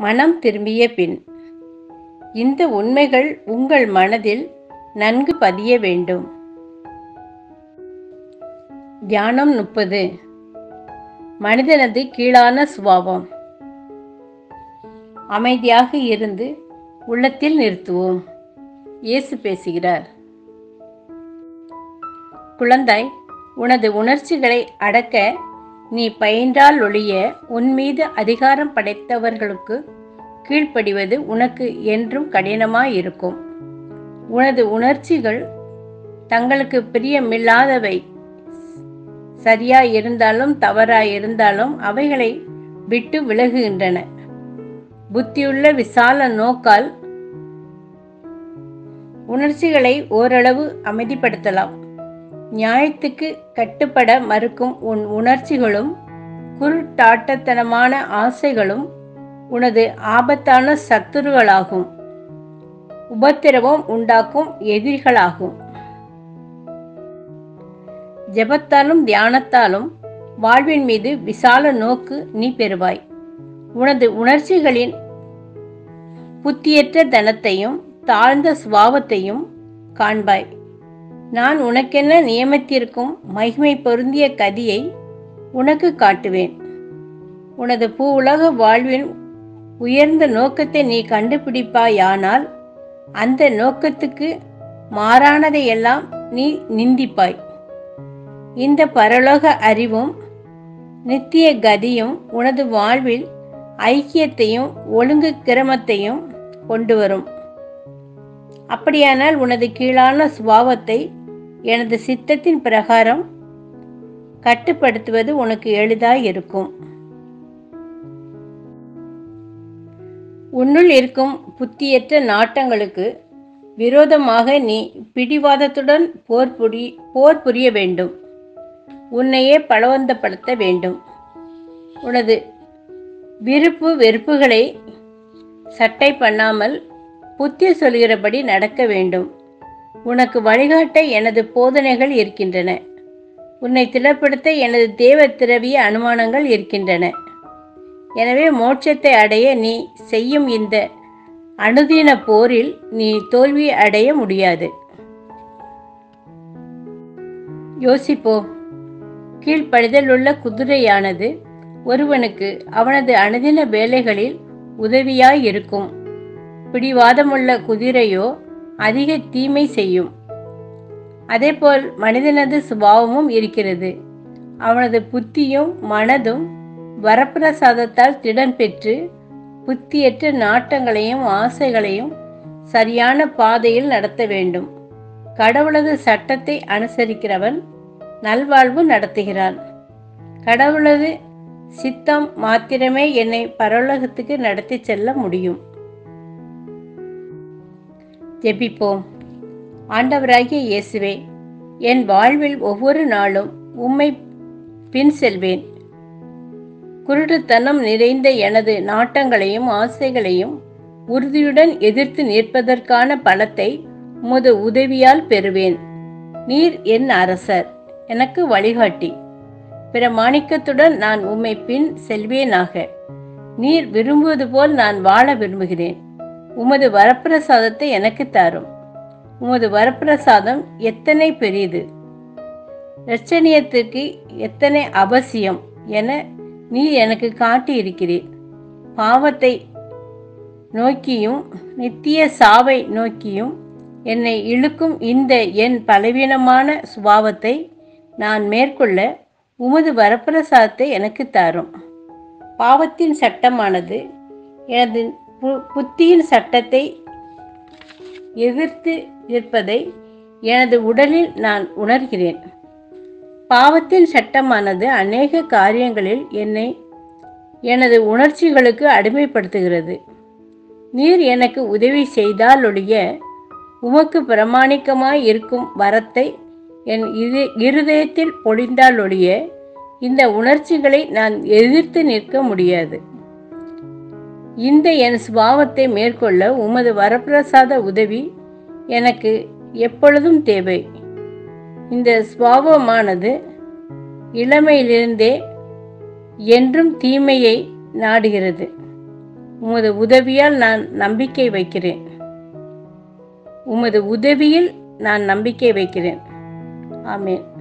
மனம் திரும்பிய பின் இந்த உண்மைகள் உங்கள் மனதில் நன்கு பதிய வேண்டும் தியானம் முப்பது மனிதனது கீழான சுபாவம் அமைதியாக இருந்து உள்ளத்தில் நிறுத்துவோம் இயேசு பேசுகிறார் குழந்தாய் உனது உணர்ச்சிகளை அடக்க நீ பயின்றால் ஒழிய உன் மீது அதிகாரம் படைத்தவர்களுக்கு கீழ்ப்படிவது உனக்கு என்றும் கடினமாயிருக்கும் உனது உணர்ச்சிகள் தங்களுக்கு பிரியமில்லாதவை சரியாய் இருந்தாலும் தவறாய் இருந்தாலும் அவைகளை விட்டு விலகுகின்றன புத்தியுள்ள விசால நோக்கால் உணர்ச்சிகளை ஓரளவு அமைதிப்படுத்தலாம் நியாயத்துக்கு கட்டுப்பட மறுக்கும் உன் உணர்ச்சிகளும் குருட்டாட்டத்தனமான ஆசைகளும் உனது ஆபத்தான சத்துருகளாகும் உபத்திரவம் உண்டாக்கும் எதிரிகளாகும் ஜெபத்தாலும் தியானத்தாலும் வாழ்வின் மீது விசால நோக்கு நீ பெறுவாய் உனது உணர்ச்சிகளின் புத்தியற்ற தனத்தையும் தாழ்ந்த சுபாவத்தையும் காண்பாய் நான் உனக்கென்ன நியமித்திருக்கும் மகிமை பொருந்திய கதியை உனக்கு காட்டுவேன் உனது பூ உலக வாழ்வின் உயர்ந்த நோக்கத்தை நீ கண்டுபிடிப்பாயானால் அந்த நோக்கத்துக்கு மாறானதையெல்லாம் நீ நிந்திப்பாய் இந்த பரலோக அறிவும் நித்திய கதியும் உனது வாழ்வில் ஐக்கியத்தையும் ஒழுங்கு கிரமத்தையும் கொண்டு வரும் அப்படியானால் உனது கீழான சுபாவத்தை எனது சித்தத்தின் பிரகாரம் கட்டுப்படுத்துவது உனக்கு எளிதாய் இருக்கும் உன்னுள் இருக்கும் புத்தியற்ற நாட்டங்களுக்கு விரோதமாக நீ பிடிவாதத்துடன் போர் புரி போர் புரிய வேண்டும் உன்னையே பலவந்தப்படுத்த வேண்டும் உனது விருப்பு வெறுப்புகளை சட்டை பண்ணாமல் புத்தி சொல்கிறபடி நடக்க வேண்டும் உனக்கு வழிகாட்ட எனது போதனைகள் இருக்கின்றன உன்னை திடப்படுத்த எனது தேவ திரவிய அனுமானங்கள் இருக்கின்றன எனவே மோட்சத்தை அடைய நீ செய்யும் இந்த அனுதின போரில் நீ தோல்வி அடைய முடியாது யோசிப்போம் கீழ்ப்படிதல் உள்ள குதிரையானது ஒருவனுக்கு அவனது அனுதின வேலைகளில் உதவியாய் இருக்கும் பிடிவாதமுள்ள குதிரையோ அதிக தீமை செய்யும் அதேபோல் மனிதனது சுபாவமும் இருக்கிறது அவனது புத்தியும் மனதும் வரப்பிரசாதத்தால் திடன் பெற்று புத்தியற்ற நாட்டங்களையும் ஆசைகளையும் சரியான பாதையில் நடத்த வேண்டும் கடவுளது சட்டத்தை அனுசரிக்கிறவன் நல்வாழ்வு நடத்துகிறான் கடவுளது சித்தம் மாத்திரமே என்னை பரலோகத்துக்கு நடத்தி செல்ல முடியும் ஜெபிப்போம் ஆண்டவராகிய இயேசுவே என் வாழ்வில் ஒவ்வொரு நாளும் உம்மை பின் செல்வேன் குருட்டுத்தனம் நிறைந்த எனது நாட்டங்களையும் ஆசைகளையும் உறுதியுடன் எதிர்த்து நிற்பதற்கான பலத்தை உமது உதவியால் பெறுவேன் நீர் என் அரசர் எனக்கு வழிகாட்டி பிரமாணிக்கத்துடன் நான் உம்மை பின் செல்வேனாக நீர் விரும்புவது போல் நான் வாழ விரும்புகிறேன் உமது வரப்பிரசாதத்தை எனக்கு தாரும் உமது வரப்பிரசாதம் எத்தனை பெரியது இரட்சணியத்திற்கு எத்தனை அவசியம் என நீ எனக்கு காட்டியிருக்கிறீர் பாவத்தை நோக்கியும் நித்திய சாவை நோக்கியும் என்னை இழுக்கும் இந்த என் பலவீனமான சுபாவத்தை நான் மேற்கொள்ள உமது வரப்பிரசாதத்தை எனக்கு தாரும் பாவத்தின் சட்டமானது எனது பு- புத்தியின் சட்டத்தை எதிர்த்து நிற்பதை எனது உடலில் நான் உணர்கிறேன் பாவத்தின் சட்டமானது அநேக காரியங்களில் என்னை எனது உணர்ச்சிகளுக்கு அடிமைப்படுத்துகிறது நீர் எனக்கு உதவி செய்தாலொழிய உமக்கு பிரமாணிக்கமாய் இருக்கும் வரத்தை என் இரு இருதயத்தில் பொழிந்தாலொழிய இந்த உணர்ச்சிகளை நான் எதிர்த்து நிற்க முடியாது இந்த என் சுபாவத்தை மேற்கொள்ள உமது வரப்பிரசாத உதவி எனக்கு எப்பொழுதும் தேவை இந்த சுபாவமானது இளமையிலிருந்தே என்றும் தீமையை நாடுகிறது உமது உதவியால் நான் நம்பிக்கை வைக்கிறேன் உமது உதவியில் நான் நம்பிக்கை வைக்கிறேன் ஆமென்